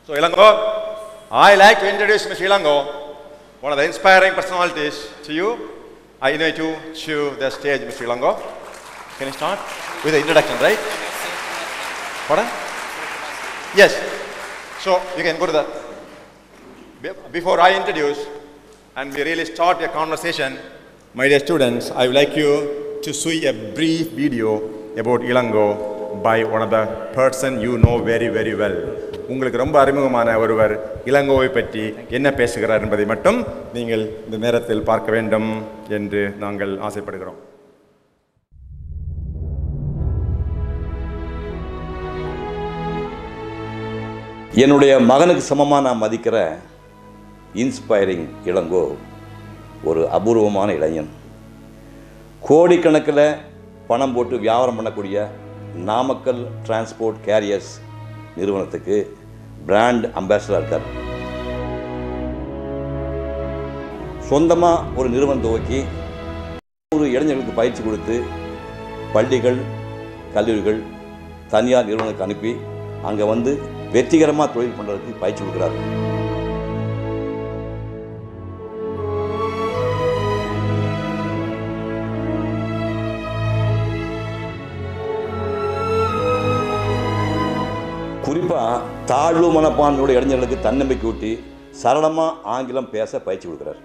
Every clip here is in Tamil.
So, Ilango, I like to introduce Mr. Ilango, one of the inspiring personalities to you. I invite you to the stage, Mr. Ilango. Can you start with the introduction, right? Pardon? Yes. So, you can go to the. Be- Before I introduce and we really start a conversation, my dear students, I would like you to see a brief video about Ilango by one of the person you know very very well. உங்களுக்கு ரொம்ப அறிமுகமான ஒருவர் இளங்கோவை பற்றி என்ன பேசுகிறார் என்பதை மட்டும் நீங்கள் இந்த நேரத்தில் பார்க்க வேண்டும் என்று நாங்கள் ஆசைப்படுகிறோம் என்னுடைய மகனுக்கு சமமாக நான் மதிக்கிற இன்ஸ்பைரிங் இளங்கோ ஒரு அபூர்வமான இளைஞன் கோடிக்கணக்கில் பணம் போட்டு வியாபாரம் பண்ணக்கூடிய நாமக்கல் டிரான்ஸ்போர்ட் கேரியர்ஸ் நிறுவனத்துக்கு பிராண்ட் அம்பாசடராக இருக்கார் சொந்தமாக ஒரு நிறுவனம் துவக்கி ஒரு இளைஞர்களுக்கு பயிற்சி கொடுத்து பள்ளிகள் கல்லூரிகள் தனியார் நிறுவனத்துக்கு அனுப்பி அங்கே வந்து வெற்றிகரமாக தொழில் பண்ணுறதுக்கு பயிற்சி கொடுக்குறாரு குறிப்பாக தாழ்வு மனப்பான்மையோட இளைஞர்களுக்கு தன்னம்பிக்கை ஊட்டி சரளமாக ஆங்கிலம் பேச பயிற்சி கொடுக்குறாரு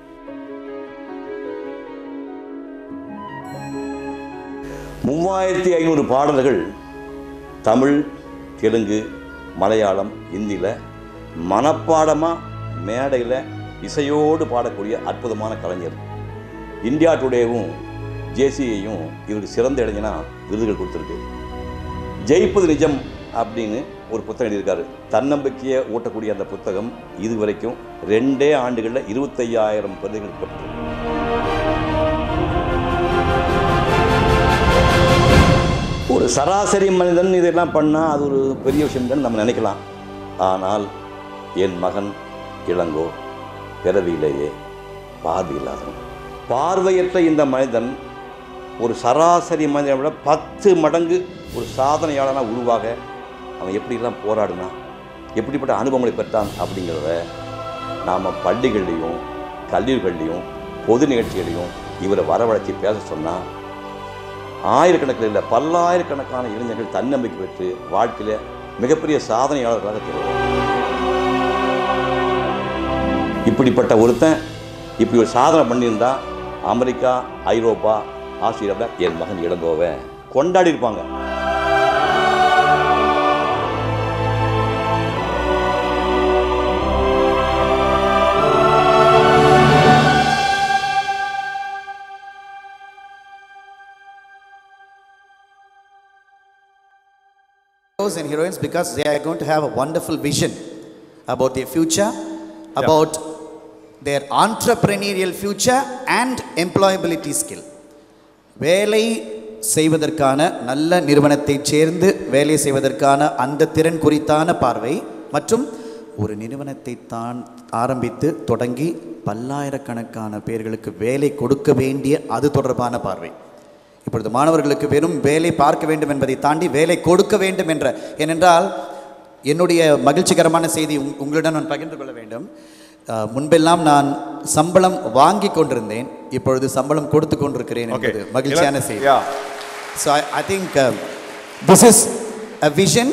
மூவாயிரத்தி ஐநூறு பாடல்கள் தமிழ் தெலுங்கு மலையாளம் ஹிந்தியில் மனப்பாடமாக மேடையில் இசையோடு பாடக்கூடிய அற்புதமான கலைஞர் இந்தியா டுடேவும் ஜேசியையும் இவருக்கு சிறந்த இளைஞனா விருதுகள் கொடுத்துருக்கு ஜெயிப்பது நிஜம் அப்படின்னு ஒரு புத்தகம் எழுதியிருக்காரு தன்னம்பிக்கையை ஊட்டக்கூடிய அந்த புத்தகம் இதுவரைக்கும் ரெண்டே ஆண்டுகளில் இருபத்தையாயிரம் பிரதிகள் பெற்று ஒரு சராசரி மனிதன் இதெல்லாம் பண்ணால் அது ஒரு பெரிய விஷயம் தான் நம்ம நினைக்கலாம் ஆனால் என் மகன் இளங்கோ பிறவியிலேயே பார்வை இல்லாதவன் பார்வையற்ற இந்த மனிதன் ஒரு சராசரி மனிதனை விட பத்து மடங்கு ஒரு சாதனையாளனாக உருவாக அவன் எப்படிலாம் போராடினா எப்படிப்பட்ட அனுபவங்களை பெற்றான் அப்படிங்கிறத நாம் பள்ளிகள்லேயும் கல்லூரிகள்லேயும் பொது நிகழ்ச்சிகளையும் இவரை வரவழைச்சி பேச சொன்னால் ஆயிரக்கணக்கில் இல்லை பல்லாயிரக்கணக்கான இளைஞர்கள் தன்னம்பிக்கை பெற்று வாழ்க்கையில் மிகப்பெரிய சாதனையாளர்களாக தெரியும் இப்படிப்பட்ட ஒருத்தன் இப்படி ஒரு சாதனை பண்ணியிருந்தா அமெரிக்கா ஐரோப்பா ஆஸ்திரேலியாவில் என் மகன் இளங்கோவை கொண்டாடி இருப்பாங்க heroes and heroines because they are going to have a wonderful vision about their future, about their entrepreneurial future and employability skill. வேலை செய்வதற்கான நல்ல நிறுவனத்தைச் சேர்ந்து வேலை செய்வதற்கான அந்த திறன் குறித்தான பார்வை மற்றும் ஒரு நிறுவனத்தை தான் ஆரம்பித்து தொடங்கி பல்லாயிரக்கணக்கான பேர்களுக்கு வேலை கொடுக்க வேண்டிய அது தொடர்பான பார்வை இப்பொழுது மாணவர்களுக்கு வெறும் வேலை பார்க்க வேண்டும் என்பதை தாண்டி வேலை கொடுக்க வேண்டும் என்ற ஏனென்றால் என்னுடைய மகிழ்ச்சிகரமான செய்தி உங்- உங்களிடம் நான் பகிர்ந்து கொள்ள வேண்டும் அஹ், முன்பெல்லாம் நான் சம்பளம் வாங்கி கொண்டிருந்தேன் இப்பொழுது சம்பளம் கொடுத்து கொண்டிருக்கிறேன் என்பது மகிழ்ச்சியான செய்தி Yeah. So I, I think um, this is a vision.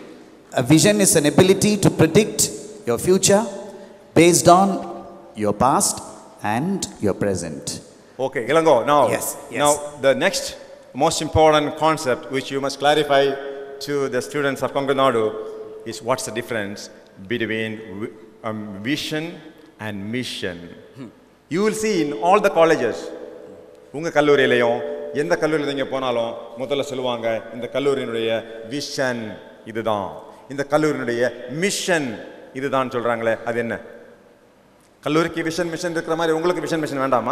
A vision is an ability to predict your future based on your past and your present. Okay, Ilango, now, Yes, yes. now the next most important concept which you must clarify to the students of Konganadu is what's the difference between vi- um, vision and mission. You will see in all the colleges, உங்கள் கல்லூரியிலையும் எந்த கல்லூரியில் நீங்கள் போனாலும் முதல்ல சொல்லுவாங்க இந்த கல்லூரியினுடைய விஷன் இதுதான் இந்த கல்லூரியினுடைய மிஷன் இதுதான் சொல்கிறாங்களே அது என்ன கல்லூரிக்கு விஷன் மிஷன் இருக்கிற மாதிரி உங்களுக்கு விஷன் மிஷன் வேண்டாமா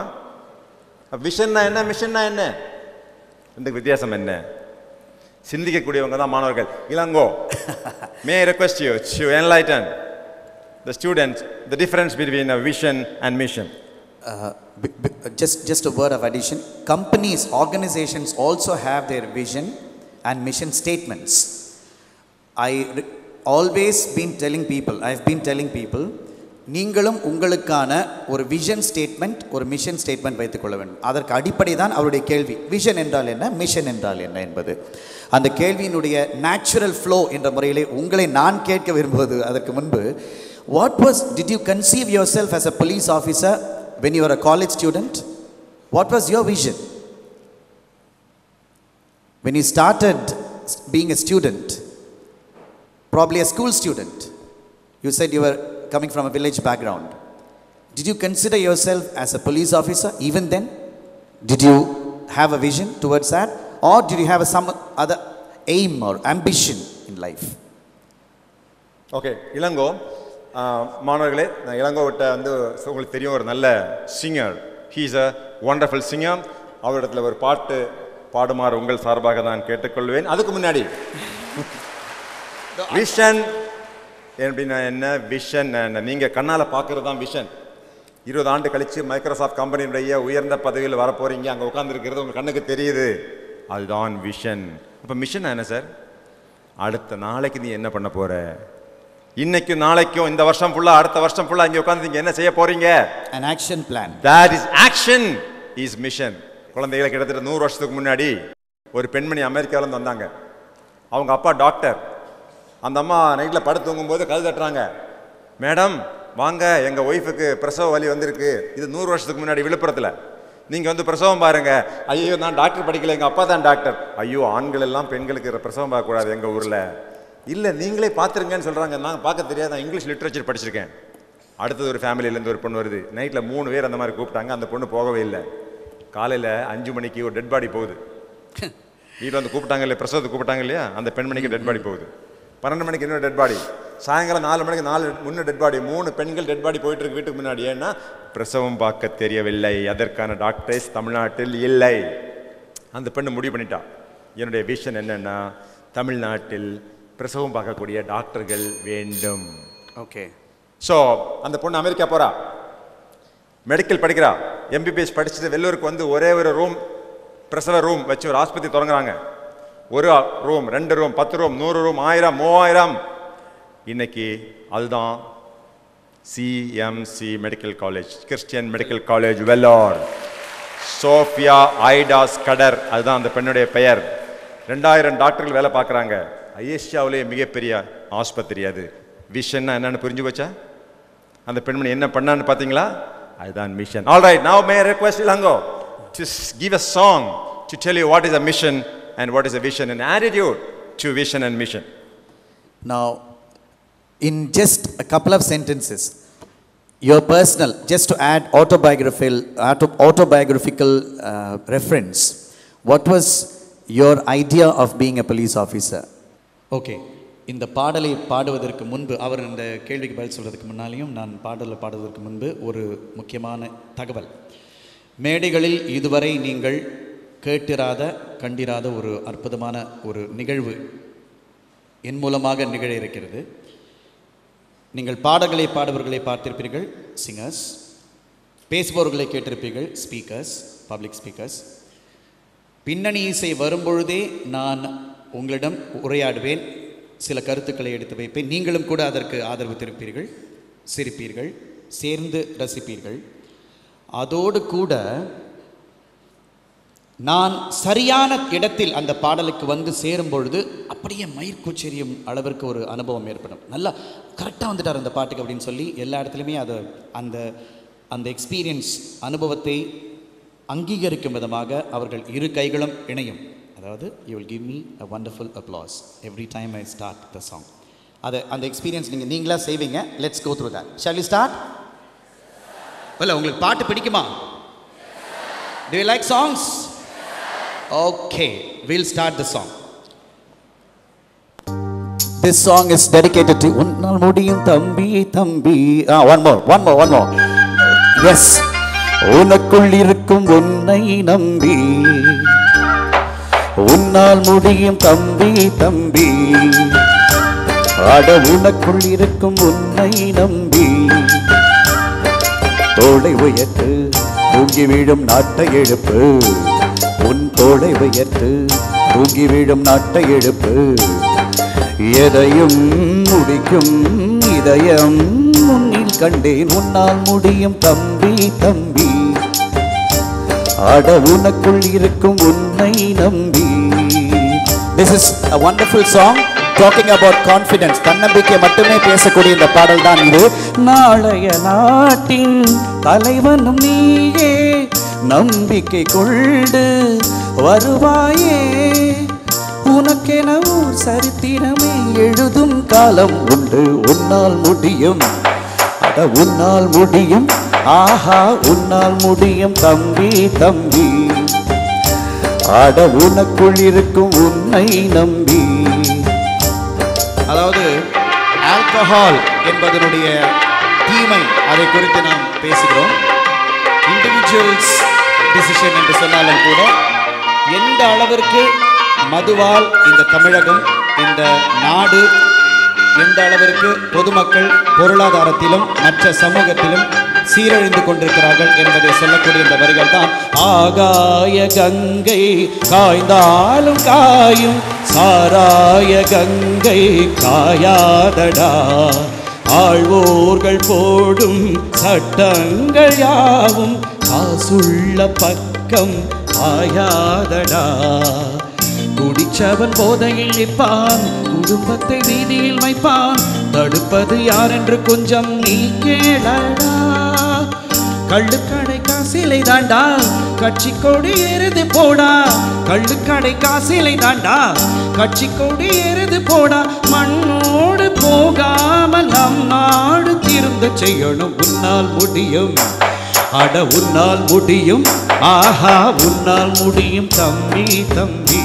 விஷன்னா என்ன மிஷன்னா என்ன இந்த வித்தியாசம் என்ன சிந்திக்கக்கூடியவங்க தான் மாணவர்கள் Ilango may request you to enlighten the students the difference between a vision and mission Uh, b- b- just, just a word of addition. Companies, organizations also have their vision and mission statements. I re- always been telling people, I've been telling people, நீங்களும் உங்களுக்கான ஒரு விஷன் ஸ்டேட்மெண்ட் ஒரு மிஷன் ஸ்டேட்மெண்ட் வைத்துக்கொள்ள வேண்டும் அதற்கு அடிப்படை தான் அவருடைய கேள்வி விஷன் என்றால் என்ன மிஷன் என்றால் என்ன என்பது அந்த கேள்வியினுடைய நேச்சுரல் ஃப்ளோ என்ற முறையிலே உங்களை நான் கேட்க விரும்புவது அதற்கு முன்பு what was did you conceive yourself as a police officer when you were a college student what was your vision when you started being a student probably a school student you said you were coming from a village background did you consider yourself as a police officer even then did you have a vision towards that or did you have some other aim or ambition in life okay Ilango ஆ, மாணவர்களே நான் இளங்கோவிட்ட வந்து உங்களுக்கு தெரியும் ஒரு நல்ல singer he's a wonderful singer அவரிடத்துல ஒரு பாட்டு பாடுமாறு உங்கள் சார்பாக நான் கேட்டுக்கொள்வேன் அதுக்கு முன்னாடி விஷன் அப்படின்னா என்ன விஷன் நீங்கள் கண்ணால் பார்க்குறது தான் விஷன் இருபது ஆண்டு கழித்து மைக்ரோசாஃப்ட் கம்பெனியுடைய உயர்ந்த பதவியில் வரப்போறீங்க அங்கே உட்காந்துருக்கிறது உங்கள் கண்ணுக்கு தெரியுது அதுதான் விஷன் அப்போ மிஷன் என்ன சார் அடுத்த நாளைக்கு நீ என்ன பண்ண போற இன்னைக்கும் நாளைக்கும் இந்த வருஷம் ஃபுல்லாக அடுத்த வருஷம் ஃபுல்லாக இங்கே உட்காந்து நீங்கள் என்ன செய்ய போறீங்க an action plan that is action is mission குழந்தைகளை கிட்டத்தட்ட நூறு வருஷத்துக்கு முன்னாடி ஒரு பெண்மணி அமெரிக்காவிலேருந்து வந்தாங்க அவங்க அப்பா டாக்டர் அந்த அம்மா நைட்டில் படுத்து தூங்கும்போது கது தட்டுறாங்க மேடம் வாங்க எங்கள் ஒய்ஃபுக்கு பிரசவ வலி வந்திருக்கு இது நூறு வருஷத்துக்கு முன்னாடி விழுப்புரத்தில் நீங்கள் வந்து பிரசவம் பாருங்க ஐயோ நான் டாக்டர் படிக்கல எங்கள் அப்பா தான் டாக்டர் ஐயோ ஆண்கள் எல்லாம் பெண்களுக்கு பிரசவம் பார்க்கக்கூடாது எங்கள் ஊரில் இல்லை நீங்களே பார்த்துருங்கன்னு சொல்கிறாங்க நான் பார்க்க தெரியாது நான் இங்கிலீஷ் லிட்ரேச்சர் படிச்சிருக்கேன் அடுத்தது ஒரு ஃபேமிலியிலேருந்து ஒரு பொண்ணு வருது நைட்டில் மூணு பேர் அந்த மாதிரி கூப்பிட்டாங்க அந்த பொண்ணு போகவே இல்லை காலையில் அஞ்சு மணிக்கு ஒரு டெட் பாடி போகுது வீட்டில் வந்து கூப்பிட்டாங்க இல்லையா பிரசவத்துக்கு கூப்பிட்டாங்க இல்லையா அந்த பெண்மணிக்கு டெட் பாடி போகுது பன்னெண்டு மணிக்கு இன்னொரு டெட் பாடி சாயங்காலம் நாலு மணிக்கு நாலு முன்ன டெட் பாடி மூணு பெண்கள் டெட் பாடி போயிட்டு இருக்கு வீட்டுக்கு முன்னாடி ஏன்னா பிரசவம் பார்க்க தெரியவில்லை அதற்கான டாக்டர்ஸ் தமிழ்நாட்டில் இல்லை அந்த பெண்ணு முடிவு பண்ணிட்டா என்னுடைய விஷன் என்னன்னா தமிழ்நாட்டில் பிரசவம் பார்க்கக்கூடிய டாக்டர்கள் வேண்டும் okay ஸோ அந்த பொண்ணு அமெரிக்கா போறா மெடிக்கல் படிக்கிறா எம்பிபிஎஸ் படிச்சுட்டு வெள்ளூருக்கு வந்து ஒரே ஒரு ரூம் பிரசவ ரூம் வச்சு ஒரு ஆஸ்பத்திரி தொடங்குறாங்க ஒரு ரூம் ரெண்டு ரூம் பத்து ரூம் நூறு ரூம் ஆயிரம் மூவாயிரம் இன்னைக்கு அதுதான் CMC medical college Christian medical college Vellore Sophia Ida Scudder அதுதான் அந்த பெண்ணுடைய பெயர் ரெண்டாயிரம் டாக்டர்கள் வேலை பார்க்குறாங்க ஐஏஷியாவிலேயே மிகப்பெரிய ஆஸ்பத்திரி அது விஷன்னா என்னன்னு புரிஞ்சு போச்சா அந்த பெண்மணி என்ன பண்ணான்னு பார்த்தீங்களா அதுதான் mission all right now may request Ilango to give a song to tell you what is a mission and what is a vision and attitude to vision and mission Now, in just a couple of sentences, your personal, just to add autobiographical, auto, autobiographical uh, reference, what was your idea of being a police officer? Okay இந்த பாடலை பாடுவதற்கு முன்பு அவர் இந்த கேள்விக்கு பதில் சொல்றதுக்கு முன்னாலேயும் நான் பாடலை பாடுவதற்கு முன்பு ஒரு முக்கியமான தகவல் மேடைகளில் இதுவரை நீங்கள் கேட்டிராத கண்டிராத ஒரு அற்புதமான ஒரு நிகழ்வு என் மூலமாக நிகழ இருக்கிறது நீங்கள் பாடல்களை பாடுபவர்களை பார்த்திருப்பீர்கள் சிங்கர்ஸ் பேசுபவர்களை கேட்டிருப்பீர்கள் ஸ்பீக்கர்ஸ் பப்ளிக் ஸ்பீக்கர்ஸ் பின்னணி இசை வரும்பொழுதே நான் உங்களிடம் உரையாடுவேன் சில கருத்துக்களை எடுத்து வைப்பேன் நீங்களும் கூட அதற்கு ஆதரவு தெரிவிப்பீர்கள் சிரிப்பீர்கள் சேர்ந்து ரசிப்பீர்கள் அதோடு கூட நான் சரியான இடத்தில் அந்த பாடலுக்கு வந்து சேரும் பொழுது அப்படியே மயிர்கூச்செறியும் அளவிற்கு ஒரு அனுபவம் ஏற்படும் நல்லா கரெக்டாக வந்துட்டார் அந்த பாட்டுக்கு அப்படின்னு சொல்லி எல்லா இடத்துலையுமே அது அந்த அந்த எக்ஸ்பீரியன்ஸ் அனுபவத்தை அங்கீகரிக்கும் விதமாக அவர்கள் இரு கைகளும் இணையும் அதாவது you will give me a wonderful applause every time I start the song அதை அந்த எக்ஸ்பீரியன்ஸ் நீங்கள் நீங்களா செய்வீங்க let's go through that shall you start இல்லை உங்களுக்கு பாட்டு பிடிக்குமா Do you like songs? Okay, we'll start the song. This song is dedicated to உன்னால் முடியும் தம்பி தம்பி ah, one more, one more, one more. Yes. உனக்குள் இருக்கும் உன்னை நம்பி உன்னால் முடியும் தம்பி தம்பி அட உனக்குள் இருக்கும் உன்னை நம்பி தோளை உயர்த்து தூங்கி விழும் நாட்டை எழுப்பு உன் தோளை உயர்த்து தூங்கி விழும் நாட்டை எழுப்பு எதையும் முடிக்கும் இதயம் முன்னில் கண்டேன் உன்னால் முடியும் தம்பி தம்பி அட உனக்குள் இருக்கும் உன்னை நம்பி This is a wonderful song talking about confidence. தன்னம்பிக்கை மட்டுமே பேசக்கூடிய இந்த பாடல் தான் இது நாளைய நாட்டின் தலைவனும் நீயே நம்பிக்கை கொண்டு வருவாயே உனக்கென ஒரு சரித்திரமே எழுதும் காலம் உண்டு உன்னால் முடியும் அட உன்னால் முடியும் ஆஹா உன்னால் முடியும் தம்பி தம்பி அட உனக்குள் இருக்கும் உன்னை நம்பி அதாவது ஆல்கஹால் என்பதனுடைய தீமை அதை குறித்து நாம் பேசுகிறோம் இண்டிவிஜுவல்ஸ் டிசிஷன் என்று சொன்னாலும் கூட எந்த அளவிற்கு மதுவால் இந்த தமிழகம் இந்த நாடு எந்த அளவிற்கு பொதுமக்கள் பொருளாதாரத்திலும் மற்ற சமூகத்திலும் சீரழிந்து கொண்டிருக்கிறார்கள் என்பதை சொல்லக்கூடிய இந்த வரிகள் தான் ஆகாய கங்கை காய்ந்தாலும் காயும் சாராய கங்கை காயாதடா ஆழ்வோர்கள் போடும் சட்டங்கள் யாவும் காசுள்ள பக்கம் ஆயாதடா குடிச்சவன் போதையில் நிற்பான் குடும்பத்தை வீதியில் வைப்பான் தடுப்பது யார் என்று கொஞ்சம் நீ கேளடா கள்ளுக்கடை காசிலை தாண்டா கட்சி கொடி எருது போடா கள்ளுக்கடை காசிலை தாண்டா கட்சி கொடி எருது போடா மண்ணோடு போகாமல் நம் நாடு திருந்த செய்யணும் உன்னால் முடியும் அட உன்னால் முடியும் ஆஹா உன்னால் முடியும் தம்பி தம்பி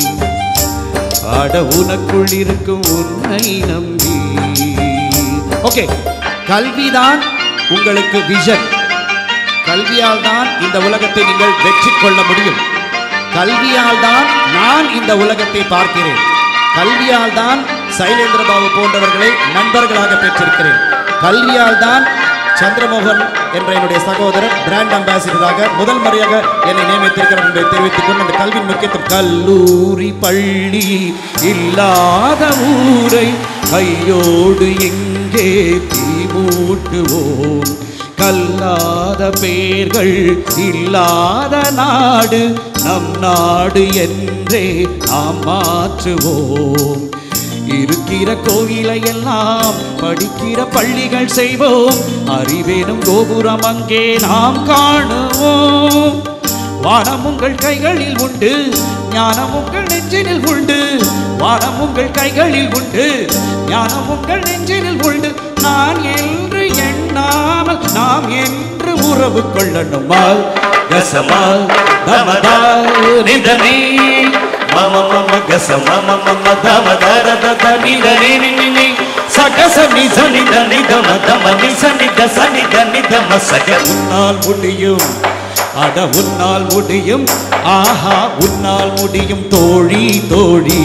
அட உனக்குள் இருக்கும் உன்னை நம்பி ஓகே கல்விதான் உங்களுக்கு விஷன் கல்வியால் தான் இந்த உலகத்தை நீங்கள் வெற்றி கொள்ள முடியும் கல்வியால் தான் நான் இந்த உலகத்தை பார்க்கிறேன் கல்வியால் தான் சைலேந்திர பாபு போன்றவர்களை நண்பர்களாக பெற்றிருக்கிறேன் கல்வியால் தான் சந்திரமோகன் என்ற என்னுடைய சகோதரர் பிராண்ட் அம்பாசிடராக முதல் முறையாக என்னை நியமித்திருக்கிறார் என்பதை தெரிவித்துக் கொண்டு அந்த கல்வியின் முக்கியத்துவம் கல்லூரி பள்ளி இல்லாத ஊரை கையோடு எங்கே தீ மூட்டுவோம் கல்லாத பேர்கள் இல்லாத நாடு நம் நாடு என்றே நாம் மாற்றுவோம் இருக்கிற கோவிலை எல்லாம் படிக்கிற பள்ளிகள் செய்வோம் அறிவேனும் கோபுரம் அங்கே நாம் காணுவோம் வானம் உங்கள் கைகளில் உண்டு ஞானம் உங்கள் நெஞ்சினில் உண்டு வானம் உங்கள் கைகளில் உண்டு ஞானம் உங்கள் நெஞ்சினில் உண்டு நான் என்று எண்ணாமல் நாம் என்று உறவு கொள்ளணுமால் கசமால் தமதால் நிதனே மம மம கச மம மம தம தர தத நிதனே நினி சகச நிச நித நிதம தம நிச நித சனித நிதம சக உன்னால் முடியும் அட உன்னால் முடியும் ஆஹா உன்னால் முடியும் தோழி தோழி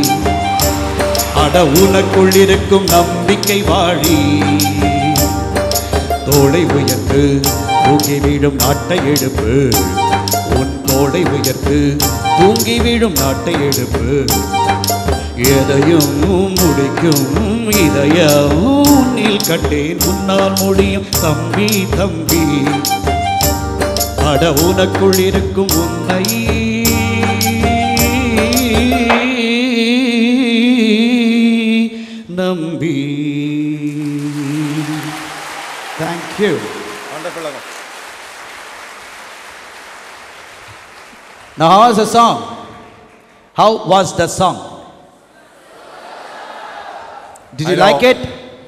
அட உனக்குள் இருக்கும் நம்பிக்கை வாழி தோளை உயர்த்து தூங்கி வீழும் நாட்டை எடுப்பு உன் தோளை உயர்த்து தூங்கி வீழும் நாட்டை எடுப்பு எதையும் முடிக்கும் இதயம் உன்னில் கண்டேன் உன்னால் முடியும் தம்பி தம்பி அட உனக்குள் இருக்கும் உன்னை நம்பி thank you Wonderful. Lagan. Now, how was the song? How was the song? Did you I like know. it?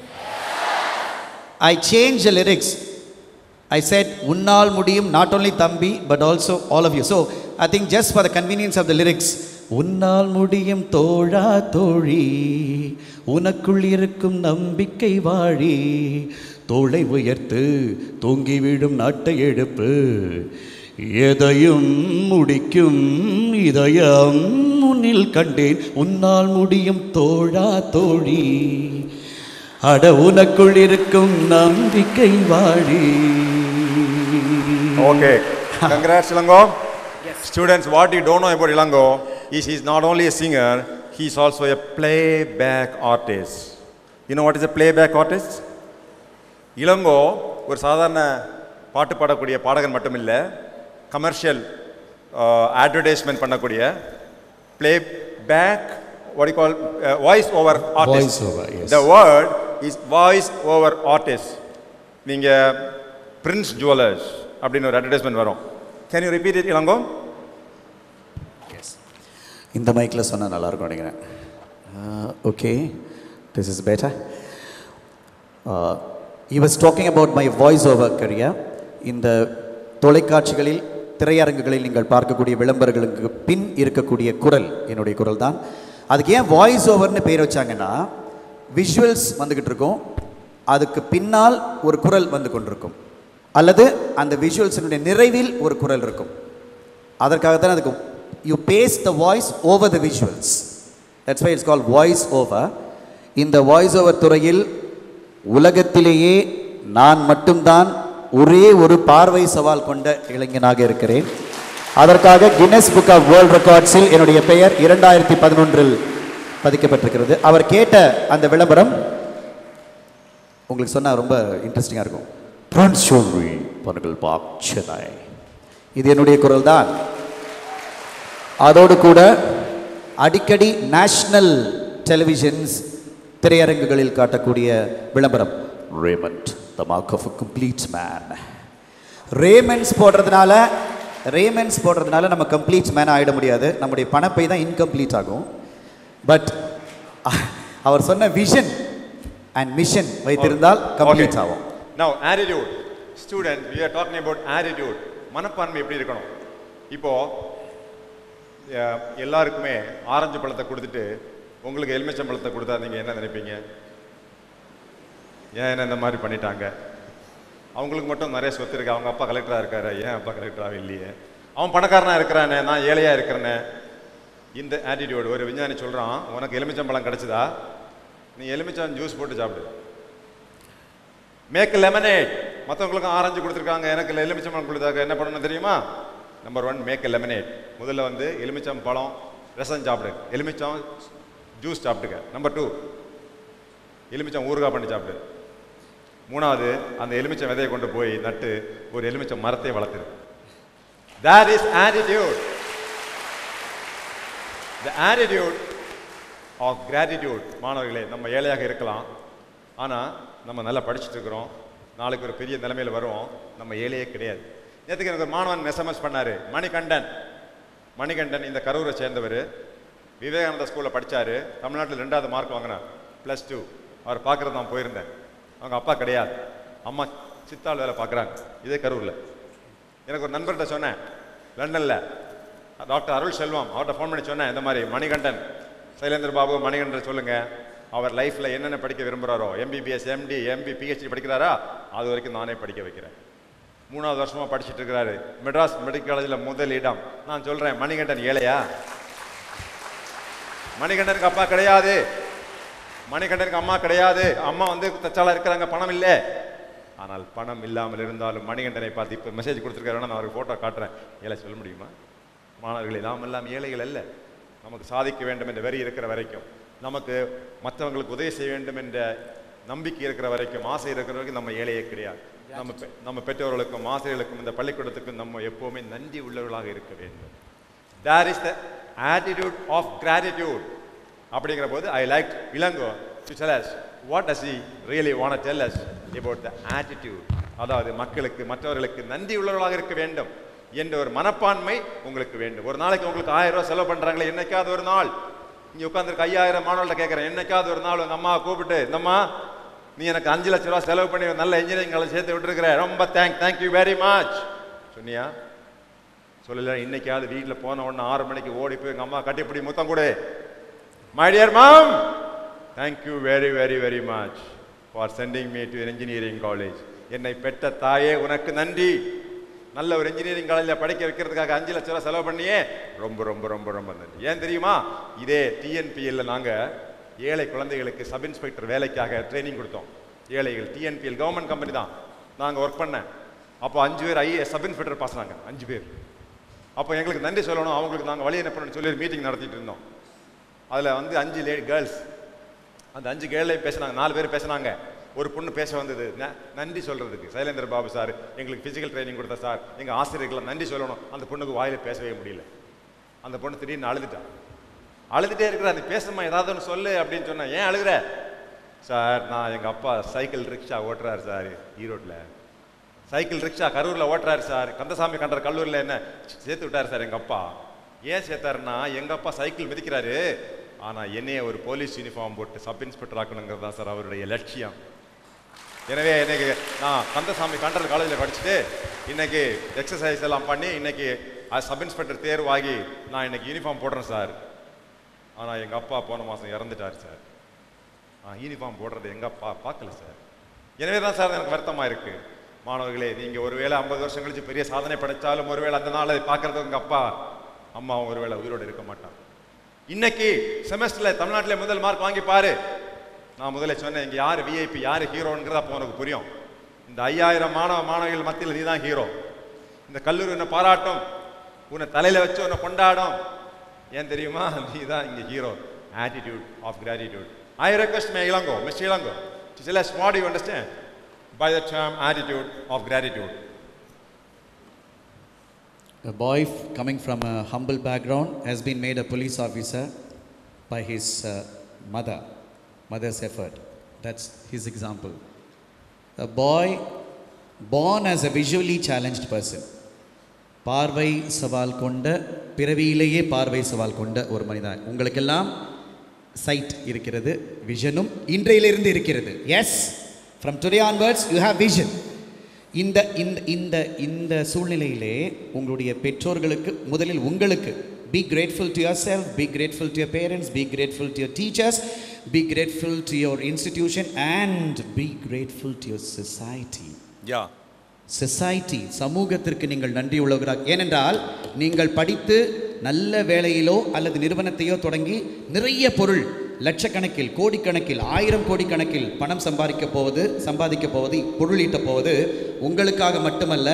I changed the lyrics. I said, Unnal Mudiyum, not only Thambi, but also all of you. So, I think just for the convenience of the lyrics, உன்னால் முடியும் தோழா தோழி உனக்குள் இருக்கும் நம்பிக்கை வாழி தோளை உயர்த்து தூங்கி விடும் நாட்டை எடுப்பு எதையும் முடிக்கும் இதயம் உன்னில் கண்டேன் உன்னால் முடியும் தோழா தோழி அட உனக்குள் இருக்கும் நம்பிக்கை வாழி Okay. Congrats, Ilango. Students, what you don't know about Ilango is he's not only a singer, he's also a playback artist. You know what is a playback artist? Ilango ஒரு சாதாரண பாட்டு பாடக்கூடிய பாடகன் மட்டும் இல்லை கமர்ஷியல் அட்வர்டைஸ்மெண்ட் பண்ணக்கூடிய playback what you call uh, voice over artist Voice over, yes. the word is voice over artist நீங்க பிரின்ஸ் ஜுவல்லர்ஸ் அப்படின்னு ஒரு அட்வர்டைஸ்மெண்ட் வரும் can you repeat it Ilango இந்த மைக்கில் சொன்னால் நல்லாயிருக்கும் நினைக்கிறேன் okay this is better he was talking about my voice over career இந்த தொலைக்காட்சிகளில் திரையரங்குகளில் நீங்கள் பார்க்கக்கூடிய விளம்பரங்களுக்கு பின் இருக்கக்கூடிய குரல் என்னுடைய குரல் தான் அதுக்கு ஏன் வாய்ஸ் ஓவர்னு பேர் வச்சாங்கன்னா விஷுவல்ஸ் வந்துக்கிட்டு இருக்கும் அதுக்கு பின்னால் ஒரு குரல் வந்து கொண்டிருக்கும் அல்லது அந்த விஷுவல்ஸினுடைய நிறைவில் ஒரு குரல் இருக்கும் அதற்காக தான் அதுக்கு you face the voice over the visuals that's why it's call voice over இந்த வாய்ஸ் ஓவர் துறையில் உலகத்திலேயே நான் மட்டும்தான் ஒரே ஒரு பார்வை சவால் கொண்ட இளைஞனாக இருக்கிறேன் அதற்காக கின்னஸ் புக் ஆஃப் வேர்ல்ட் ரெக்கார்ட்ஸில் என்னுடைய பெயர் இரண்டாயிரத்தி பதினொன்றில் பதிக்கப்பட்டிருக்கிறது அவர் கேட்ட அந்த விளம்பரம் உங்களுக்கு சொன்னால் ரொம்ப இன்ட்ரெஸ்டிங்காக இருக்கும் ட்ரான்ஸ்ஷோரி பனகல் பாக் சென்னை இது என்னுடைய குரல் தான் அதோடு கூட அடிக்கடி நேஷனல் டெலிவிஷன்ஸ் திரையரங்குகளில் காட்டக்கூடிய விளம்பரம் Raymond the mark of a complete man Raymonds போடுறதுனால ரேமண்ட்ஸ் போடுறதுனால நம்ம கம்ப்ளீட் மேன் ஆகிட முடியாது நம்முடைய பணப்பை தான் இன்கம்ப்ளீட் ஆகும் பட் அவர் சொன்ன விஷன் அண்ட் மிஷன் வைத்திருந்தால் கம்ப்ளீட் ஆகும் Now, attitude. Student, we are talking about attitude. மனப்பான்மை எப்படி இருக்கணும் இப்போ அஹ், எல்லாருக்குமே ஆரஞ்சு பழத்தை கொடுத்துட்டு உங்களுக்கு எலுமிச்சம் பழத்தை கொடுத்தா நீங்க என்ன நினைப்பீங்க ஏன் என்ன இந்த மாதிரி பண்ணிட்டாங்க அவங்களுக்கு மட்டும் நிறைய சொத்து இருக்கு அவங்க அப்பா கலெக்டரா இருக்காரு ஏன் அப்பா கலெக்டராக இல்லையே அவன் பணக்காரனா இருக்கிறானே நான் ஏழையா இருக்கிறேனே இந்த ஆட்டிடியூட் ஒரு விஞ்ஞானி சொல்றான் உனக்கு எலுமிச்சம்பழம் கிடைச்சதா நீ எலுமிச்சம் ஜூஸ் போட்டு சாப்பிடு மேக் லெமனேட் மற்றவங்களுக்கும் ஆரஞ்சு கொடுத்துருக்காங்க எனக்கு எலுமிச்சம்பழம் கொடுத்தாங்க என்ன பண்ணணும் தெரியுமா நம்பர் ஒன் மேக் லெமனேட் முதல்ல வந்து எலுமிச்சம் பழம் ரசம் சாப்பிடு எலுமிச்சம் ஜூஸ் சாப்பிட்டுக்க நம்பர் டூ எலுமிச்சம் ஊறுகாய் பண்ணி சாப்பிடு மூணாவது அந்த எலுமிச்சம் விதையை கொண்டு போய் நட்டு ஒரு எலுமிச்சம் மரத்தை வளர்த்துரு that is attitude the attitude of gratitude மாணவர்களே நம்ம ஏழையாக இருக்கலாம் ஆனால் நம்ம நல்லா படிச்சுட்டு இருக்கிறோம் நாளைக்கு ஒரு பெரிய நிலைமையில வருவோம் நம்ம ஏழையே கிடையாது நேற்றுக்கு எனக்கு ஒரு மாணவன் எஸ்எம்எஸ் பண்ணாரு மணிகண்டன் மணிகண்டன் இந்த கரூரை சேர்ந்தவர் விவேகானந்தா ஸ்கூலில் படிச்சாரு தமிழ்நாட்டில் ரெண்டாவது மார்க் வாங்கினார் ப்ளஸ் டூ அவர் பார்க்குறது நான் போயிருந்தேன் அவங்க அப்பா கிடையாது அம்மா சித்தாள் வேலை பார்க்குறாங்க இதே கரூரில் எனக்கு ஒரு நண்பர்கிட்ட சொன்னேன் லண்டனில் டாக்டர் அருள் செல்வம் அவர்கிட்ட ஃபோன் பண்ணி சொன்னேன் இந்த மாதிரி மணிகண்டன் சைலேந்திர பாபு மணிகண்டன் சொல்லுங்க அவர் லைஃப்பில் என்னென்ன படிக்க விரும்புகிறாரோ எம்பிபிஎஸ் எம்டி எம்பி பிஹெச்டி படிக்கிறாரா அது வரைக்கும் நானே படிக்க வைக்கிறேன் மூணாவது வருஷமா படிச்சுட்டு இருக்கிறாரு மெட்ராஸ் மெடிக்கல் காலேஜில் முதல் இடம் நான் சொல்கிறேன் மணிகண்டன் ஏழையா மணிகண்டனுக்கு அப்பா கிடையாது மணிகண்டனுக்கு அம்மா கிடையாது அம்மா வந்து தச்சாலா இருக்கிறாங்க பணம் இல்லை ஆனால் பணம் இல்லாமல் இருந்தாலும் மணிகண்டனை பார்த்து இப்போ மெசேஜ் கொடுத்துருக்காரு நான் அவருக்கு ஃபோட்டோ காட்டுறேன் ஏழை சொல்ல முடியுமா மாணவர்களே நாம் எல்லாம் ஏழைகள் அல்ல நமக்கு சாதிக்க வேண்டும் என்ற வெறி இருக்கிற வரைக்கும் நமக்கு மற்றவங்களுக்கு உதவி செய்ய வேண்டும் என்ற நம்பிக்கை இருக்கிற வரைக்கும் ஆசை இருக்கிற வரைக்கும் நம்ம ஏழையே கிடையாது நம்ம பெ- நம்ம பெற்றோர்களுக்கும் ஆசிரியர்களுக்கும் இந்த பள்ளிக்கூடத்துக்கும் நம்ம எப்போவுமே நன்றி உள்ளவர்களாக இருக்க வேண்டும் there is the attitude of gratitude அப்படிங்கிற போது I like Ilango to tell us what does he really want to tell us about the attitude அதாவது மக்களுக்கு மற்றவர்களுக்கு நன்றி உள்ளவர்களாக இருக்க வேண்டும் என்ற ஒரு மனப்பான்மை உங்களுக்கு வேண்டும் ஒரு நாளைக்கு உங்களுக்கு ஆயிரம் ரூபாய் செலவு பண்றாங்களே என்னைக்காவது ஒரு நாள் இங்க உட்காந்துருக்க ஐயாயிரம் மாணவர்கள்ட்ட கேட்குறேன் என்னைக்காவது ஒரு நாள் உங்க அம்மா கூப்பிட்டு இந்தம்மா நீ எனக்கு அஞ்சு லட்ச ரூபா செலவு பண்ணி ஒரு நல்ல இன்ஜினியரிங் காலேஜ் சேர்த்து விட்டுருக்கிற ரொம்ப தேங்க் தேங்க்யூ வெரி மச் சொன்னியா சொல்லல இன்னைக்காவது வீட்டில் போன உடனே ஆறு மணிக்கு ஓடி போய் எங்கள் அம்மா கட்டிப்பிடி முத்தம் கொடு my dear mom thank you very very very much for sending me to engineering college என்னை பெற்ற தாயே உனக்கு நன்றி நல்ல ஒரு இன்ஜினியரிங் காலேஜில் படிக்க வைக்கிறதுக்காக அஞ்சு லட்ச ரூபா செலவு பண்ணியே ரொம்ப ரொம்ப ரொம்ப ரொம்ப நன்றி ஏன் தெரியுமா இதே டிஎன்பிஎல்ல நாங்கள் ஏழை குழந்தைகளுக்கு சப் இன்ஸ்பெக்டர் வேலைக்காக ட்ரைனிங் கொடுத்தோம் ஏழைகள் டிஎன்பிஎல் கவர்மெண்ட் கம்பெனி தான் நாங்கள் ஒர்க் பண்ணேன் அப்போ அஞ்சு பேர் ஐஏஎஸ் சப் இன்ஸ்பெக்டர் பாஸ் ஆனாங்க அஞ்சு பேர் அப்போ எங்களுக்கு நன்றி சொல்லணும் அவங்களுக்கு நாங்கள் வழி என்ன பண்ணணும்னு சொல்லி மீட்டிங் நடத்திட்டு இருந்தோம் அதில் வந்து அஞ்சு லே கேர்ள்ஸ் அந்த அஞ்சு கேர்ளையும் பேசினாங்க நாலு பேர் பேசினாங்க ஒரு பொண்ணு பேச வந்தது ந- நன்றி சொல்றதுக்கு சைலேந்திர பாபு சார் எங்களுக்கு ஃபிசிக்கல் ட்ரைனிங் கொடுத்த சார் எங்கள் ஆசிரியர்களை நன்றி சொல்லணும் அந்த பொண்ணுக்கு வாயில பேசவே முடியல அந்த பொண்ணு திடீர்னு அழுதுட்டா அழுதுட்டே இருக்கிற நீ பேசுமா ஏதாவது ஒன்று சொல்லு அப்படின்னு சொன்னேன் ஏன் அழுகுற சார் நான் எங்கள் அப்பா சைக்கிள் ரிக்ஷா ஓட்டுறாரு சார் ஈரோட்டில் சைக்கிள் ரிக்ஷா கரூரில் ஓட்டுறாரு சார் கந்தசாமி கண்டற கல்லூரியில் என்ன சேர்த்து விட்டாரு சார் எங்கள் அப்பா ஏன் சேர்த்தாருன்னா எங்கள் அப்பா சைக்கிள் மிதிக்கிறாரு ஆனால் என்னைய ஒரு போலீஸ் யூனிஃபார்ம் போட்டு சப் இன்ஸ்பெக்டர் ஆக்கணுங்கிறது தான் சார் அவருடைய லட்சியம் எனவே இன்னைக்கு நான் கந்தசாமி கண்டல் காலேஜில் படிச்சுட்டு இன்னைக்கு எக்ஸசைஸ் எல்லாம் பண்ணி இன்னைக்கு சப் இன்ஸ்பெக்டர் தேர்வாகி நான் இன்னைக்கு யூனிஃபார்ம் போடுறேன் சார் ஆனால் எங்கள் அப்பா போன மாதம் இறந்துட்டார் சார் நான் யூனிஃபார்ம் போடுறது எங்கள் அப்பா பார்க்கல சார் எனவே தான் சார் எனக்கு வருத்தமாக இருக்குது மாணவர்களே நீங்கள் ஒருவேளை ஐம்பது வருஷம் கழிச்சு பெரிய சாதனை படைச்சாலும் ஒருவேளை அந்த நாளை பார்க்கறது உங்கள் அப்பா அம்மாவும் ஒருவேளை உயிரோடு இருக்க மாட்டாங்க இன்னைக்கு செமஸ்டரில் தமிழ்நாட்டில் முதல் மார்க் வாங்கி பாரு நான் முதல்ல சொன்னேன் இங்கே யார் விஐபி யார் ஹீரோங்கிறது அப்போ உனக்கு புரியும் இந்த ஐயாயிரம் மாணவ மாணவிகள் மத்தியில் நீ தான் ஹீரோ இந்த கல்லூரி உன்னை பாராட்டும் உன்னை தலையில் வச்சு உன்னை கொண்டாடும் ஏன் தெரியுமா நீ தான் இங்கே hero attitude of gratitude I request may Ilango mister Ilango to tell us what do you understand by the term attitude of gratitude A boy f- coming from a humble background has been made a police officer by his uh, mother, mother's effort. That's his example. A boy born as a visually challenged person. பார்வை சவால் கொண்ட பிறவியிலேயே பார்வை சவால் கொண்ட ஒரு மனிதன் உங்களுக்கெல்லாம் சைட் இருக்கிறது விஷனும் இன்றையிலிருந்து இருக்கிறது yes from today onwards you have vision இந்த இந்த இந்த இந்த சூழ்நிலையிலே உங்களுடைய பெற்றோர்களுக்கு முதலில் உங்களுக்கு be grateful to yourself be grateful to your parents be grateful to your teachers be grateful to your institution and be grateful to your society yeah society சமூகத்திற்கு நீங்கள் நன்றி உள்ளவராக ஏனென்றால் நீங்கள் படித்து நல்ல வேலையிலோ அல்லது நிறுவனத்தையோ தொடங்கி நிறைய பொருள் லட்சக்கணக்கில் கோடிக்கணக்கில் ஆயிரம் கோடி கணக்கில் பணம் சம்பாதிக்க போவது சம்பாதிக்க போவது பொருள் ஈட்டப் போவது உங்களுக்காக மட்டுமல்ல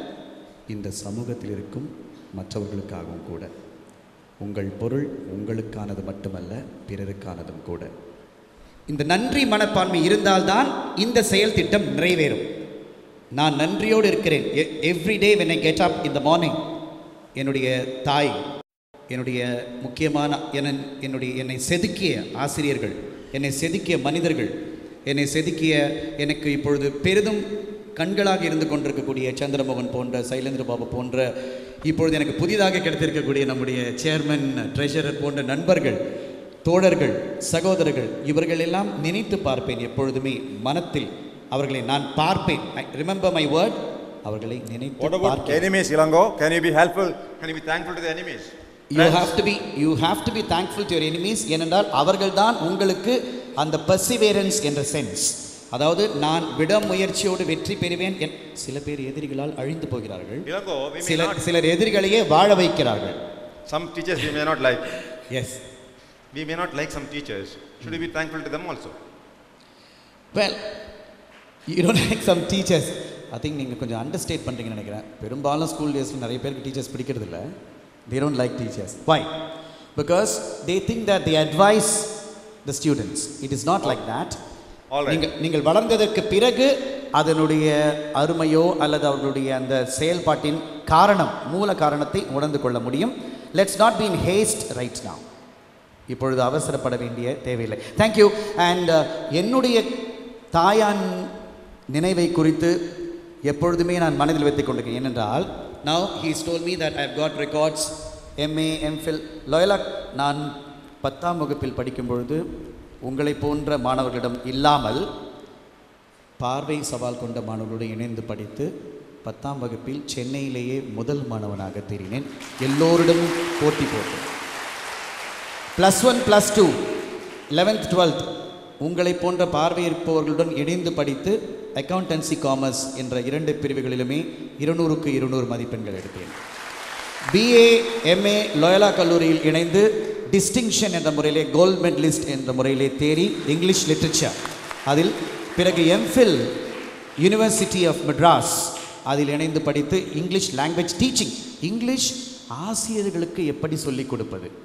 இந்த சமூகத்தில் இருக்கும் மற்றவர்களுக்காகவும் கூட உங்கள் பொருள் உங்களுக்கானது மட்டுமல்ல பிறருக்கானதும் கூட இந்த நன்றி மனப்பான்மை இருந்தால்தான் இந்த செயல் திட்டம் நிறைவேறும் நான் நன்றியோடு இருக்கிறேன் every day when I get up இந்த மார்னிங் என்னுடைய தாய் என்னுடைய முக்கியமான என என்னுடைய என்னை செதுக்கிய ஆசிரியர்கள் என்னை செதுக்கிய மனிதர்கள் என்னை செதுக்கிய எனக்கு இப்பொழுது பெரிதும் கண்களாக இருந்து கொண்டிருக்கக்கூடிய சந்திரமோகன் போன்ற சைலேந்திர பாபு போன்ற இப்பொழுது எனக்கு புதிதாக கிடைத்திருக்கக்கூடிய நம்முடைய சேர்மன் ட்ரெஷரர் போன்ற நண்பர்கள் தோழர்கள் சகோதரர்கள் இவர்கள் எல்லாம் நினைத்து பார்ப்பேன் எப்பொழுதுமே மனத்தில் அவர்களை நான் பார்ப்பேன் ரிமெம்பர் மை வேர்ட் அவர்களை what நினைத்து about பார்ப்பேன் enemies ilango can you be helpful can you be thankful to the enemies you have to be you have to be thankful to your enemies ஏனென்றால் அவர்கள்தான் உங்களுக்கு அந்த பர்சிவேரன்ஸ் என்ற சென்ஸ் அதாவது நான் விடாமுயற்சியோடு வெற்றி பெறுவேன் என் சில பேர் எதிரிகளால் அழிந்து போகிறார்கள் ilango we may சிலர் not சிலர் எதிரிகளையே வாழ வைக்கிறார்கள் some teachers we may not like yes we may not like some teachers should we be thankful to them also well you don't like some teachers I think நீங்கள் கொஞ்சம் அண்டர்ஸ்டேட் பண்ணுறீங்கன்னு நினைக்கிறேன் பெரும்பாலும் ஸ்கூல் டேஸில் நிறைய பேருக்கு டீச்சர்ஸ் பிடிக்கிறது இல்லை they don't like teachers why because they think that the advice the students it is not like that All right. நீங்கள் நீங்கள் வளர்ந்ததற்கு பிறகு அதனுடைய அருமையோ அல்லது அவர்களுடைய அந்த செயல்பாட்டின் காரணம் மூல காரணத்தை உணர்ந்து கொள்ள முடியும் let's not be in haste right now இப்பொழுது அவசரப்பட வேண்டிய தேவையில்லை தேங்க்யூ அண்ட் என்னுடைய தாயான் நினைவை குறித்து எப்பொழுதுமே நான் மனதில் வைத்துக் கொண்டிருக்கேன் ஏனென்றால் now he stole me that I got records MA MPhil Loyola நான் பத்தாம் வகுப்பில் படிக்கும் பொழுது உங்களைப் போன்ற மாணவர்களிடம் இல்லாமல் பார்வை சவால் கொண்ட மாணவர்களோடு இணைந்து படித்து பத்தாம் வகுப்பில் சென்னையிலேயே முதல் மாணவனாக தெரினேன் எல்லோரிடமும் போட்டி போட்டேன் plus one plus two eleventh twelfth உங்களைப் போன்ற பார்வையிருப்பவர்களுடன் இணைந்து படித்து அக்கவுண்டன்சி காமர்ஸ் என்ற இரண்டு பிரிவுகளிலுமே இருநூறுக்கு இருநூறு மதிப்பெண்கள் எடுத்தேன் பிஏ எம்ஏ லோயலா கல்லூரியில் இணைந்து டிஸ்டிங்ஷன் என்ற முறையிலே கோல்ட் மெடலிஸ்ட் என்ற முறையிலே தேறி இங்கிலீஷ் லிட்ரேச்சர் அதில் பிறகு எம்ஃபில் யூனிவர்சிட்டி ஆஃப் மெட்ராஸ் அதில் இணைந்து படித்து இங்கிலீஷ் லாங்குவேஜ் டீச்சிங் இங்கிலீஷ் ஆசிரியர்களுக்கு எப்படி சொல்லிக் கொடுப்பது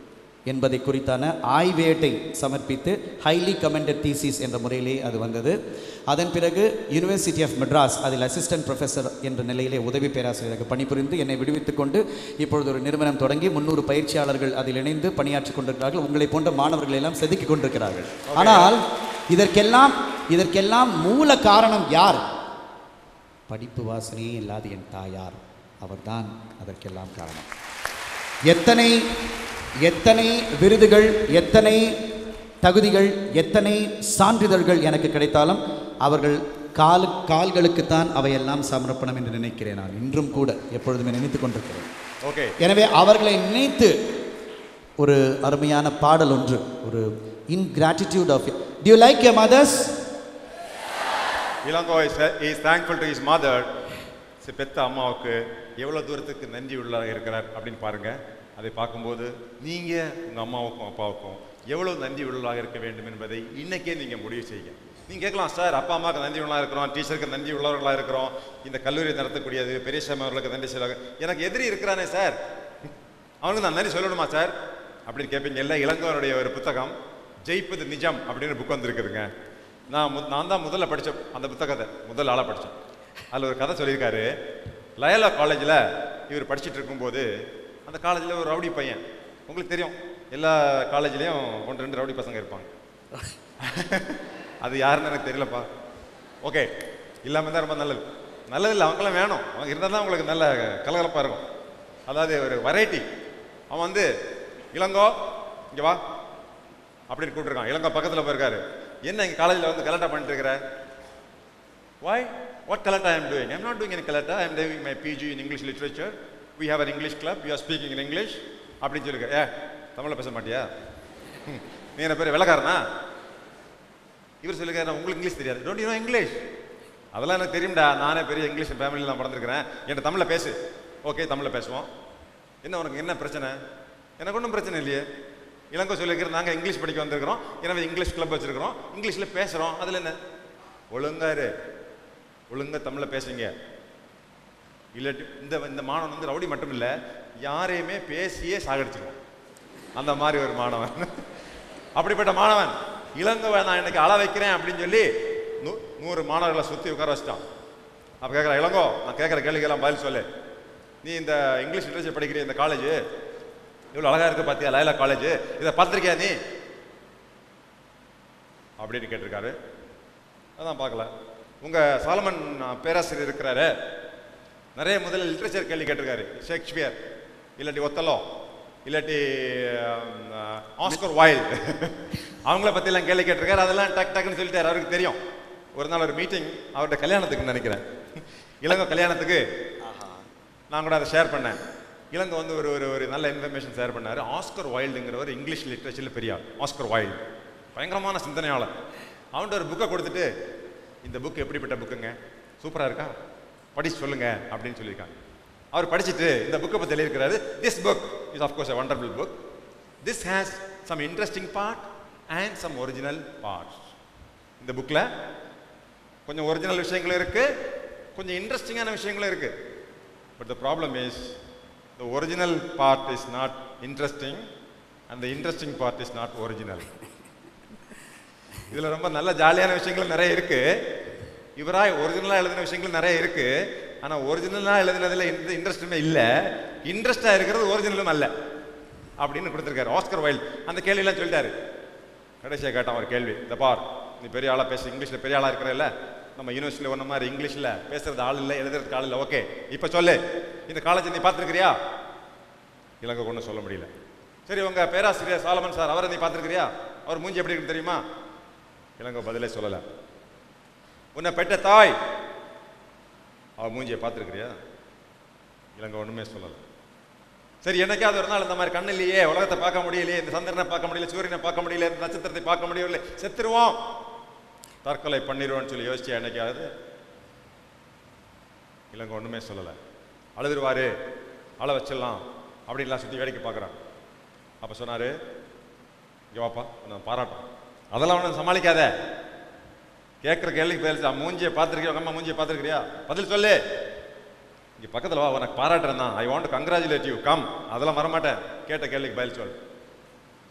என்பதை குறித்தான ஆய்வேட்டை சமர்ப்பித்து ஹைலி கமெண்டட் தீசிஸ் என்ற முறையிலே அது வந்தது அதன் பிறகு யுனிவர்சிட்டி ஆஃப் மெட்ராஸ் அதில் அசிஸ்டன்ட் ப்ரொஃபஸர் என்ற நிலையிலே உதவி பேராசிரியராக பணிபுரிந்து என்னை விடுவித்துக் கொண்டு இப்பொழுது ஒரு நிறுவனம் தொடங்கி முன்னூறு பயிற்சியாளர்கள் அதில் இணைந்து பணியாற்றிக் கொண்டிருக்கிறார்கள் உங்களை போன்ற மாணவர்கள் எல்லாம் செதுக்கிக் கொண்டிருக்கிறார்கள் ஆனால் இதற்கெல்லாம் இதற்கெல்லாம் மூல காரணம் யார் படிப்பு வாசனையே இல்லாத என் தாயார் அவர்தான் அதற்கெல்லாம் காரணம் எத்தனை எத்தனை விருதுகள் எத்தனை தகுதிகள் எத்தனை சான்றிதழ்கள் எனக்கு கிடைத்தாலும் அவர்கள் கால் கால்களுக்குத்தான் அவையெல்லாம் சமர்ப்பணம் என்று நினைக்கிறேன் நான் இன்றும் கூட எப்பொழுதுமே நினைத்துக் கொண்டிருக்கிறேன் ஓகே எனவே அவர்களை நினைத்து ஒரு அருமையான பாடல் ஒன்று ஒரு in gratitude of to you like your mothers Ilango is is thankful to is mother பெத்த அம்மாவுக்கு எவ்வளோ தூரத்துக்கு நன்றி உள்ளாக இருக்கிறார் அப்படின்னு பாருங்க அதை பார்க்கும்போது நீங்கள் உங்கள் அம்மாவுக்கும் அப்பாவுக்கும் எவ்வளோ நன்றி உள்ளாக இருக்க வேண்டும் என்பதை இன்னைக்கே நீங்கள் முடிவு செய்யுங்க நீங்கள் கேட்கலாம் சார் அப்பா அம்மாவுக்கு நன்றி உள்ளாக இருக்கிறோம் டீச்சருக்கு நன்றி உள்ளவர்களாக இருக்கிறோம் இந்த கல்லூரி நடத்தக்கூடியது பெரியசாமி அவர்களுக்கு நன்றி சொல்ல எனக்கு எதிரி இருக்கிறானே சார் அவனுக்கு நான் நன்றி சொல்லணுமா சார் அப்படின்னு கேட்பீங்க இல்லை இளங்கோவனுடைய ஒரு புத்தகம் ஜெயிப்பது நிஜம் அப்படின்னு புக் வந்திருக்குதுங்க நான் மு- நான் தான் முதல்ல படித்த அந்த புத்தகத்தை முதல் ஆளாக படித்தேன் அதில் ஒரு கதை சொல்லியிருக்காரு லயலா காலேஜில் இவர் படிச்சிட்டு இருக்கும்போது அந்த காலேஜில் ஒரு ரவுடி பையன் உங்களுக்கு தெரியும் எல்லா காலேஜ்லேயும் ஒன்று ரெண்டு ரவுடி பசங்க இருப்பாங்க அது யாருன்னு எனக்கு தெரியலப்பா ஓகே இல்லாமல் தான் ரொம்ப நல்லது நல்லது இல்லை அவங்களாம் வேணும் அவங்க இருந்தால் தான் உங்களுக்கு நல்ல கலகலப்பாக இருக்கும் அதாவது ஒரு வெரைட்டி அவன் வந்து இளங்கோ இங்கே வா அப்படின்னு கூப்பிட்டுருக்கான் இளங்கோ பக்கத்தில் போயிருக்காரு என்ன இங்கே காலேஜில் வந்து கலெக்டாக பண்ணிட்டு இருக்கிற Why? What Kalata I am doing? I am not doing any Kalata. I am doing my PG in English literature. We have an English club. We are speaking in English. அப்படின்னு சொல்லிருக்க ஏ தமிழில் பேச மாட்டியா ஹம், நீ என்ன பேர் வெள்ளக்காரனா இவர் சொல்லிருக்காரு உங்களுக்கு இங்கிலீஷ் தெரியாது டோன்ட் யூ நோ இங்கிலீஷ் அதெல்லாம் எனக்கு தெரியும்டா நானே பெரிய இங்கிலீஷ் ஃபேமிலியில் நான் பிறந்திருக்கிறேன் என்கிட்ட தமிழில் பேசு ஓகே தமிழில் பேசுவோம் என்ன உனக்கு என்ன பிரச்சனை எனக்கு ஒன்றும் பிரச்சனை இல்லையே இளங்கோ சொல்லியிருக்கிற நாங்கள் இங்கிலீஷ் படிக்க வந்திருக்கிறோம் எனவே இங்கிலீஷ் கிளப் வச்சிருக்கிறோம் இங்கிலீஷில் பேசுகிறோம் அதில் என்ன ஒழுங்கா இரு ஒழுங்கா தமிழில் பேசுங்க இல்லாட்டி இந்த இந்த மாணவன் வந்து ரவுடி மட்டும் இல்லை யாரையுமே பேசியே சாகடிச்சிருவோம் அந்த மாதிரி ஒரு மாணவன் அப்படிப்பட்ட மாணவன் இளங்கோவை நான் இன்னைக்கு அள வைக்கிறேன் அப்படின்னு சொல்லி நூ- நூறு மாணவர்களை சுற்றி உட்கார வச்சிட்டான் அப்போ கேட்குறேன் இளங்கோ நான் கேட்குற கேள்விக்கெல்லாம் பதில் சொல்லு நீ இந்த இங்கிலீஷ் லிட்ரேச்சர் படிக்கிற இந்த காலேஜ் இவ்வளோ அழகா இருக்கு பார்த்தியா லைலா காலேஜ் இதை பார்த்துருக்கியா நீ அப்படின்னு கேட்டிருக்காரு அதான் பார்க்கல உங்க சாலமன் பேராசிரியர் இருக்கிறாரு நிறைய முதல்ல லிட்ரேச்சர் கேள்வி கேட்டிருக்காரு ஷேக்ஸ்பியர் இல்லாட்டி ஒத்தலோ இல்லாட்டி ஆம், ஆஸ்கர் வைல்ட் அவங்கள பற்றிலாம் கேள்வி கேட்டிருக்காரு அதெல்லாம் டக் டக்குன்னு சொல்லிட்டாரு அவருக்கு தெரியும் ஒரு நாள் ஒரு மீட்டிங் அவர்கிட்ட கல்யாணத்துக்கு நினைக்கிறேன் இளங்கோ கல்யாணத்துக்கு நான் கூட அதை ஷேர் பண்ணேன் இளங்கோ வந்து ஒரு ஒரு ஒரு நல்ல இன்ஃபர்மேஷன் ஷேர் பண்ணாரு ஆஸ்கர் வைல்டுங்கிறவர் இங்கிலீஷ் லிட்ரேச்சரில் பெரிய ஆள் ஆஸ்கர் வைல்டு பயங்கரமான சிந்தனையாளர் அவன்கிட்ட ஒரு புக்கை கொடுத்துட்டு இந்த புக் எப்படிப்பட்ட புக்குங்க சூப்பராக இருக்கா படிச்சு சொல்லுங்க அப்படின்னு சொல்லியிருக்காங்க அவர் படிச்சுட்டு இந்த புக்கை பற்றி எழுதியிருக்கிறாரு this book is of course a wonderful book this has some interesting part and some original parts இந்த புக்கில் கொஞ்சம் ஒரிஜினல் விஷயங்களும் இருக்கு கொஞ்சம் இன்ட்ரெஸ்டிங்கான விஷயங்களும் இருக்கு but the problem is the original part is not interesting and the interesting part is not original இதுல ரொம்ப நல்ல ஜாலியான விஷயங்கள் நிறைய இருக்கு இவரா ஒரிஜினலா எழுதின விஷயங்கள் நிறைய இருக்கு ஆனா ஒரிஜினலா எழுதினதுல எந்த இன்ட்ரெஸ்ட்டுமே இல்ல இன்ட்ரெஸ்டா இருக்கிறது ஒரிஜினலும் அல்ல அப்படின்னு கொடுத்துருக்காரு ஆஸ்கர் வைல்ட் அந்த கேள்வியெல்லாம் சொல்லிட்டாரு கடைசியாக கேட்டான் ஒரு கேள்வி இந்த பார் நீ பெரிய ஆளா பேசு இங்கிலீஷ்ல பெரிய ஆளா இருக்கிறல்ல நம்ம யூனிவர்சிட்டியில் ஒன்ன மாதிரி இங்கிலீஷ்ல பேசுறது ஆள் இல்லை எழுதுறதுக்கு ஆள் இல்லை ஓகே இப்போ சொல்லு இந்த காலேஜ் நீ பார்த்துருக்கிறியா இலங்கை ஒன்றும் சொல்ல முடியல சரி உங்க பேராசிரியர் சாலமன் சார் அவரை நீ பார்த்துருக்கிறியா அவர் மூஞ்சி எப்படி இருக்குன்னு தெரியுமா இளங்கோ பதிலே சொல்லலை உன்னை பெற்ற தாய் அவ மூஞ்சியை பார்த்துருக்கிறியா இளங்கோ ஒன்றுமே சொல்லலை சரி என்னைக்காவது ஒரு நாள் இந்த மாதிரி கண்ணு இல்லையே உலகத்தை பார்க்க முடியலையே இந்த சந்திரனை பார்க்க முடியல சூரியனை பார்க்க முடியல இந்த நட்சத்திரத்தை பார்க்க முடியவில்லை செத்துருவோம் தற்கொலை பண்ணிடுவோம்னு சொல்லி யோசிச்சியா என்னைக்காவது இளங்கோ ஒன்றுமே சொல்லலை அழுதுருவாரு அழ வச்சிடலாம் அப்படின்லாம் சுற்றி வேடிக்கை பார்க்குறான் அப்போ சொன்னாரு இங்கே வாப்பா நான் பாராட்டம் அதெல்லாம் ஒன்றும் சமாளிக்காத கேட்குற கேள்விக்கு பதில் மூஞ்சியை பார்த்துருக்கியா உங்க அம்மா மூஞ்சியை பார்த்துருக்கிறியா பதில் சொல்லு இங்கே பக்கத்தில் வா உனக்கு பாராட்டுறேன் தான் I want congratulate you come அதெல்லாம் வரமாட்டேன் கேட்ட கேள்விக்கு பதில் சொல்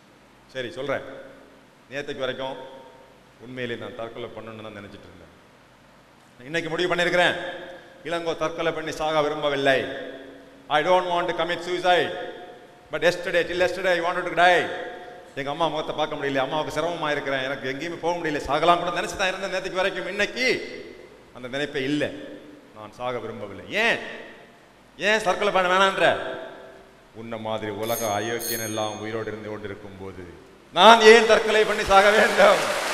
சரி சொல்கிறேன் நேற்றுக்கு வரைக்கும் உண்மையிலே நான் தற்கொலை பண்ணணும்னு தான் நினச்சிட்டு இருந்தேன் இன்னைக்கு முடிவு பண்ணியிருக்கிறேன் இளங்கோ தற்கொலை பண்ணி சாக விரும்பவில்லை I don't want to commit suicide but yesterday till yesterday I want to die எங்கள் அம்மா முகத்தை பார்க்க முடியல அம்மாவுக்கு சிரமமாக இருக்கிறேன் எனக்கு எங்கேயுமே போக முடியல சாகலாம் கூட நினச்சி தான் இருந்தேன் நேற்றுக்கு வரைக்கும் இன்னைக்கு அந்த நினைப்பே இல்லை நான் சாக விரும்பவில்லை ஏன் ஏன் தற்கொலை பண்ண வேணான்ற உன்ன மாதிரி உலக அயோக்கியன் எல்லாம் உயிரோடு இருந்து கொண்டிருக்கும் போது நான் ஏன் தற்கொலை பண்ணி சாக வேண்டும்